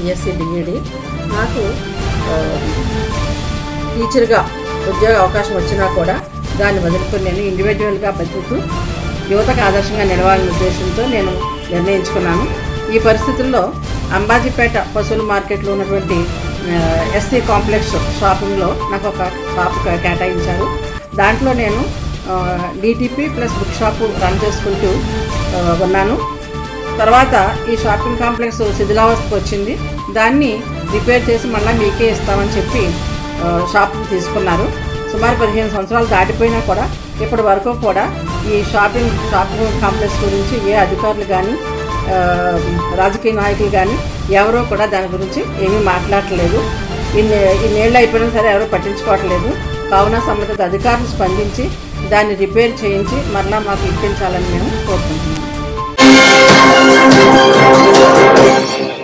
BSc DEd నాకు ఆ, టీచర్గా ఉద్యోగ అవకాశం వచ్చినా కూడా దాన్ని వదులుకొని నేను ఇండివిజువల్గా బతుకుతూ యువతకు ఆదర్శంగా నిలవాలనే ఉద్దేశంతో నేను నిర్ణయించుకున్నాను ఈ పరిస్థితుల్లో అంబాజీపేట పశువుల మార్కెట్లో ఉన్నటువంటి ఎస్సీ కాంప్లెక్స్ షాపింగ్లో నాకు ఒక షాప్ కే- కేటాయించారు దాంట్లో నేను DTP plus book shop run చేసుకుంటూ ఆ, ఉన్నాను తర్వాత ఈ షాపింగ్ కాంప్లెక్స్ శిథిలావస్థకు వచ్చింది దాన్ని రిపేర్ చేసి మళ్ళీ మీకే ఇస్తామని చెప్పి ఆ, షాప్ని తీసుకున్నారు సుమారు పదిహేను సంవత్సరాలు దాటిపోయినా కూడా ఇప్పటి వరకు కూడా ఈ షాపింగ్ షాపింగ్ కాంప్లెక్స్ గురించి ఏ అధికారులు కానీ రాజకీయ నాయకులు కానీ ఎవరో కూడా దాని గురించి ఏమీ మాట్లాడట్లేదు ఇన్ని ఇన్నేళ్ళు అయిపోయినా సరే ఎవరూ పట్టించుకోవట్లేదు కావున సంబంధిత అధికారులు స్పందించి దాన్ని రిపేర్ చేయించి మరలా మాకు ఇప్పించాలని మేము కోరుకుంటున్నాం